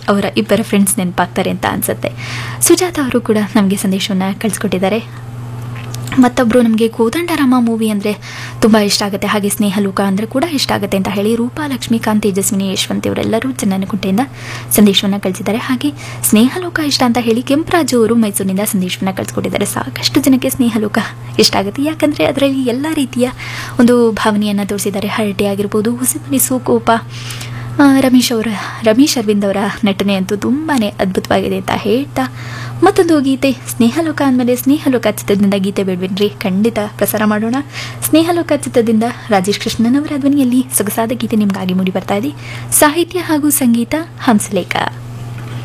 ಅವರ ಇಬ್ಬರ ಫ್ರೆಂಡ್ಸ್ ನೆನಪಾಗ್ತಾರೆ ಅಂತ ಅನ್ಸುತ್ತೆ ಸುಜಾತ ಅವರು ಕೂಡ ನಮಗೆ ಸಂದೇಶವನ್ನು ಕಳಿಸ್ಕೊಟ್ಟಿದ್ದಾರೆ ಮತ್ತೊಬ್ಬರು ನಮಗೆ ಕೋದಂಡರಾಮ ಮೂವಿ ಅಂದರೆ ತುಂಬ ಇಷ್ಟ ಆಗುತ್ತೆ ಹಾಗೆ ಸ್ನೇಹಲೋಕ ಅಂದರೆ ಕೂಡ ಇಷ್ಟ ಆಗುತ್ತೆ ಅಂತ ಹೇಳಿ ರೂಪಾ ಲಕ್ಷ್ಮೀಕಾಂತ್ ತೇಜಸ್ವಿನಿ ಯಶವಂತ್ ಇವರೆಲ್ಲರೂ ಚನ್ನನಕುಂಟೆಯಿಂದ ಸಂದೇಶವನ್ನು ಕಳಿಸಿದ್ದಾರೆ ಹಾಗೆ ಸ್ನೇಹಲೋಕ ಇಷ್ಟ ಅಂತ ಹೇಳಿ ಕೆಂಪರಾಜು ಅವರು ಮೈಸೂರಿನಿಂದ ಸಂದೇಶವನ್ನು ಕಳಿಸ್ಕೊಟ್ಟಿದ್ದಾರೆ ಸಾಕಷ್ಟು ಜನಕ್ಕೆ ಸ್ನೇಹಲೋಕ ಇಷ್ಟ ಆಗುತ್ತೆ ಯಾಕಂದರೆ ಅದರಲ್ಲಿ ಎಲ್ಲ ರೀತಿಯ ಒಂದು ಭಾವನೆಯನ್ನು ತೋರಿಸಿದ್ದಾರೆ ಹರಟೆ ಆಗಿರ್ಬೋದು ಹುಸಿಮನಿಸು ಕೋಪ ಆ, ರಮೇಶ್ ಅವರ ರಮೇಶ್ ಅರವಿಂದ್ ಅವರ ನಟನೆ ಅಂತೂ ತುಂಬಾ ಅದ್ಭುತವಾಗಿದೆ ಅಂತ ಹೇಳ್ತಾ ಮತ್ತೊಂದು ಗೀತೆ ಸ್ನೇಹಲೋಕ ಅಂದಮೇಲೆ ಸ್ನೇಹಲೋಕ ಚಿತ್ರದಿಂದ ಗೀತೆ ಬೇಡ್ವೇನ್ರಿ ಖಂಡಿತ ಪ್ರಸಾರ ಮಾಡೋಣ ಸ್ನೇಹಲೋಕ ಚಿತ್ರದಿಂದ ರಾಜೇಶ್ ಕೃಷ್ಣನ್ ಅವರ ಧ್ವನಿಯಲ್ಲಿ ಸೊಗಸಾದ ಗೀತೆ ನಿಮಗಾಗಿ ಮೂಡಿ ಬರ್ತಾ ಇದೆ ಸಾಹಿತ್ಯ ಹಾಗೂ ಸಂಗೀತ ಹಂಸಲೇಖ